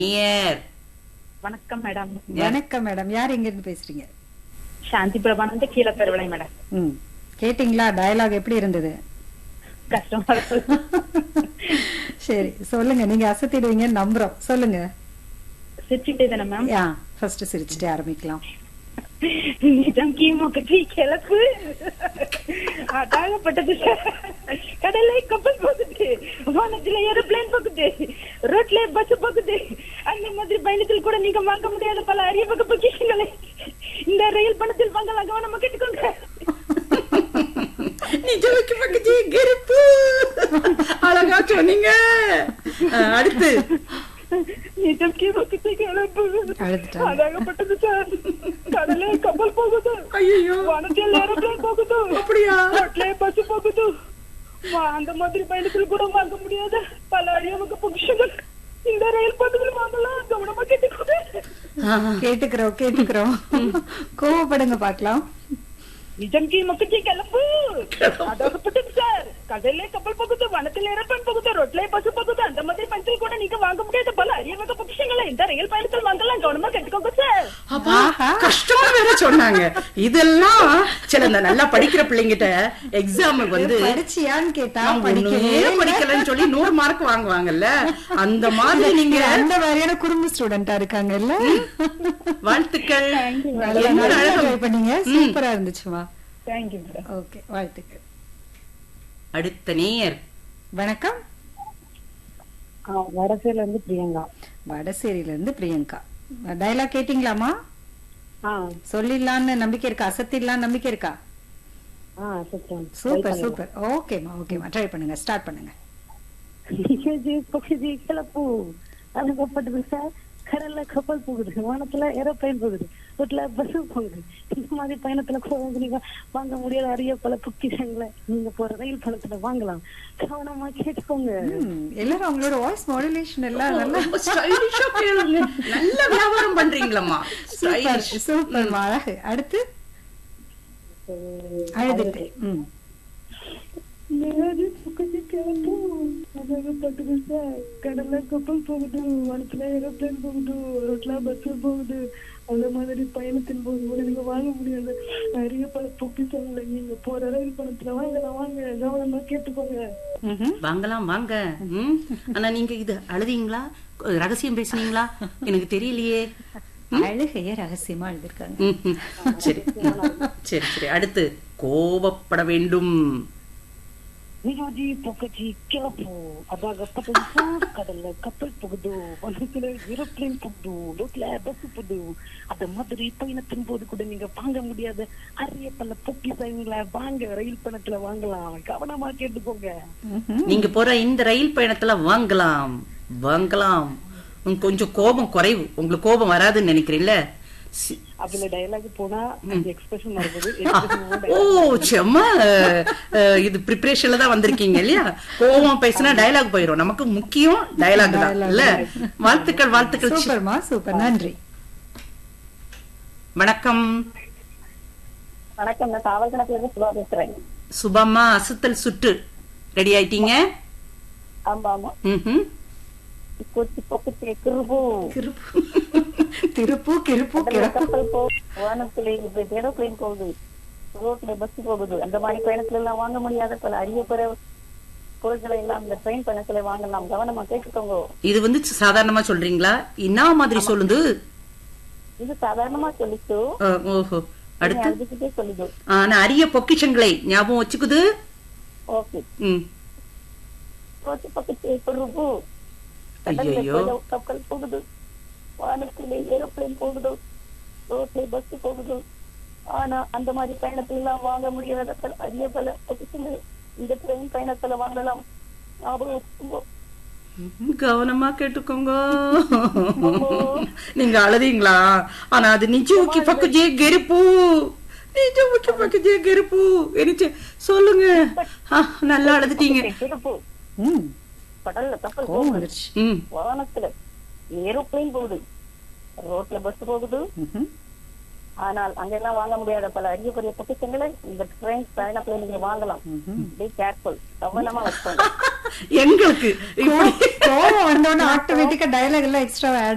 Near வணக்கம் madam வணக்கம் madam யார் எங்க இருந்து பேசுறீங்க சாந்தி பிரபானந்த கீழே பெருவிளை மேடம் ம் கேட்டிங்களா டயலாக் எப்படி இருந்தது கஷ்டமா இருக்கு சரி சொல்லுங்க நீங்க அசத்திடுவீங்கன்னு நம்புறோம் சொல்லுங்க சிரிச்சுட்டே தானே மேம் யா ஃபர்ஸ்ட் சிரிச்சுட்டே ஆரம்பிக்கலாம் நிஜம் கீமுக்கு கிழக்கு அதாகப்பட்டது கடலை கப்பல் போகுது வானத்துல ஏரோப்ளேன் போகுது ரோட்ல பஸ் போகுது அந்த மாதிரி பயணத்தில் கூட நீங்க வாங்க முடியாத பல அரிய வகை பொக்கிஷங்களை இந்த ரயில் பணத்தில் வாங்கலாம் கவனமா கேட்டுக்கோங்க நிஜமுக்கு பக்கத்து கெருப்பு அழகா சொன்னீங்க அஹ், அடுத்து நிஜம் கீமுக்கு கிளம்பு அழுதுட்டாங்க. அதாகப்பட்டது சார் கடலை கப்பல் போகுது ஐயோ வானத்தில் ஏரோப்ளேன் போகுது அப்படியா ரோட்ல பஸ் போகுது வா, அந்த மாதிரி பயணத்தில் கூட வாங்க முடியாத பல அழியவங்க பொக்கிஷங்கள் இந்த ரயில் பந்தத்தில் வாங்கலாம் கவனமா கேட்டுக்கோங்க கேட்டுக்கிறோம் கேட்டுக்கிறோம் கோவப்படுங்க பார்க்கலாம் நிஜம் கீ மக்கச்சி கிளம்பு அதாகப்பட்டது சார் கடல்ல கப்பல் போகுது வனத்தில் ஏரோப்ளேன் போகுது ரோட்ல பஸ் போகுது அந்த மாதிரி பயணத்தில் கூட நீங்க வாங்க முடியாத பல அரியவக பொக்கிஷங்களை இந்த ரயில் பயணத்தில் வாங்கலாம் கவனமா கேட்டுக்கோங்க சார் அப்பா கஷ்டம் வேற சொன்னாங்க இதெல்லாம் சில இந்த நல்லா படிக்கிற பிள்ளைங்கிட்ட எக்ஸாமுக்கு வந்து படிச்சியான்னு கேட்டா நான் படிக்கவே ஒண்ணுமே இல்ல. படிக்கலன்னு சொல்லி நூறு மார்க் வாங்குவாங்கல்ல அந்த மாதிரி நீங்க அந்த மாதிரியான குறும்பு ஸ்டூடெண்டா இருக்காங்கல்ல வாழ்த்துக்கள் நல்லா என்ன நல்லா அழகு. try பண்ணீங்க சூப்பரா இருந்துச்சுமா தேங்க்யூ மேடம் ஓகே வாழ்த்துக்கள் அடுத்த நேயர் வணக்கம் வடசேல இருந்து பிரியங்கா வடசேரியில இருந்து பிரியங்கா டயலாக் கேட்டீங்களாமா ஆ சொல்லிடலான்னு நம்பிக்கை இருக்கா அசத்திடலான்னு நம்பிக்கை இருக்கா ஆ சுத்தம் சூப்பர் சூப்பர் ஓகேமா ஓகேமா ட்ரை பண்ணுங்க ஸ்டார்ட் பண்ணுங்க நிகழ்ச்சி பகுதி கிளப்பு அழகப்பட்டது சார் கடல்ல கப்பல் போகுது வானத்துல ஏரோப்ளைன் போகுது ரோட்ல பஸ் போகுது இந்த மாதிரி பயணத்துல கூட நீங்க வாங்க முடியாத அரிய பல பொக்கிஷங்களை நீங்க போற ரயில் பயணத்துல வாங்கலாம் கவனமா கேட்டுக்கோங்க ம், எல்லாரும் அவங்களோட வாய்ஸ் மாடுலேஷன் எல்லாம் நல்லா ரொம்ப ஸ்டைலிஷா கேளுங்க நல்ல வியாபாரம் பண்றீங்களம்மா சூப்பர் ஸ்டைலிஷ் சூப்பர் அழகு அடுத்து அழுதுட்டு ம் நிகழ்ச்சி பகுதி கிளப்பு அழகப்பட்டது சார் கடல்ல கப்பல் போகுது வானத்துல ஏரோப்ளைன் போகுது ரோட்ல பஸ் போகுது அந்த மாதிரி பயணத்தின் போது கூட நீங்க வாங்க முடியாது நிறைய பல பொக்கிஷங்களை நீங்க போற ரயில் பணத்துல வாங்கலாம் வாங்க கவனமா கேட்டுக்கோங்க ம்ஹும். வாங்கலாம் வாங்க ம். ஆனா நீங்க இது அழுதீங்களா ரகசியம் பேசுனீங்களா எனக்கு தெரியலையே அழுகைய ரகசியமா எழுதிருக்காங்க ம், ம். சரி ம். சரி சரி அடுத்து கோபப்பட வேண்டும் நிகழ்ச்சி பகுதி கிளப்பு அதாகப்பட்டது சார் கடல்ல கப்பல் போகுது வனத்துல ஏரோப்ளைன் போகுது ரோட்ல பஸ் போகுது அந்த மாதிரி பயணத்தின் போது கூட நீங்க வாங்க முடியாத அரிய பல பொக்கிஷங்களை வாங்க ரயில் பயணத்துல வாங்கலாம் கவனமா கேட்டுக்கோங்க ம்ஹும். நீங்க போற இந்த ரயில் பயணத்துல வாங்கலாம் வாங்கலாம் உம், கொஞ்சம் கோபம் குறைவு உங்களுக்கு கோபம் வராதுன்னு நினைக்கிறீல்ல சி- அதுல டயலாக் போனா அந்த எக்ஸ்பிரஷன் வருது ஓ செம்ம அஹ், இது ப்ரிப்பரேஷன்ல தான் வந்திருக்கீங்க இல்லையா கோவம் பேசினா டயலாக் போயிரும் நமக்கு முக்கியம் டயலாக் தான் Dialogue. இல்ல வாழ்த்துக்கள் வாழ்த்துக்கள் சி- சூப்பர்மா சூப்பர் நன்றி வணக்கம் வணக்கம் நான் காவல்கணத்துல இருந்து சுபா பேசுறேன் சுபம்மா அசுத்தல் சுற்று ரெடி ஆயிட்டீங்க ஆமா ஆமா ம்ஹும். கொச்சி பொக்கத்தி கிருபு திருப்பு கிருப்பு கிளப்பு கப்பல் போ வானத்துல ஏரோப்ளைன் போகுது ரோட்ல பஸ் போகுது அந்த மாதிரி பயணத்துல எல்லாம் வாங்க முடியாத பல அரிய பிற பொருட்களை எல்லாம் இந்த ட்ரெயின் பயணத்துல வாங்கலாம் கவனமா கேட்டுக்கோங்க இது வந்து சாதாரணமா சொல்றீங்களா என்ன மாதிரி சொல்லுது இது சாதாரணமா சொல்லிட்டு அஹ், ஓஹோ அடுத்து அதுக்கிட்டே சொல்லுது ஆனா அரிய பொக்கிஷங்களை ஞாபகம் வச்சுக்குது ஓகே ம் கோச்சி பக்கத்து கிருபு ஐயையோ. கப்பல் போகுது வானத்துல ஏரோப்ளைன் போகுது ரோட்ல பஸ் போகுது ஆனா அந்த மாதிரி பயணத்துல எல்லாம் வாங்க முடியாத பல அரிய பல பொக்கிஷங்கள் இந்த ட்ரெயின் பயணத்துல வாங்கலாம் ஞாபகம் வச்சுக்கோங்க. கவனமா கேட்டுக்கோங்க நீங்க அழுதீங்களா ஆனா அது நிஜவுக்கு பக்கஜே கெருப்பு நிஜவுக்கு பக்கஜே கெருப்பு எரிச்சு சொல்லுங்க ஆ, நல்லா அழுதுட்டீங்க கிருப்பு ம் கடல்ல கப்பல் கோவம் போகுது வந்துருச்சு ம் வானத்துல ஏரோப்ளைன் போகுது ரோட்ல பஸ் போகுது ம்ஹும். ஆனால் அங்கெல்லாம் வாங்க முடியாத பல அரிய பெரிய பொக்கிஷங்களை இந்த ட்ரெயின் பயணத்துல நீங்க வாங்கலாம் பி கேர்ஃபுல் கவனமா வச்சுக்கோங்க எங்களுக்கு இப்படி கோவம் வந்தோடனே ஆட்டோமேட்டிக்கா டயலாக் எல்லாம் எக்ஸ்ட்ரா ஆட்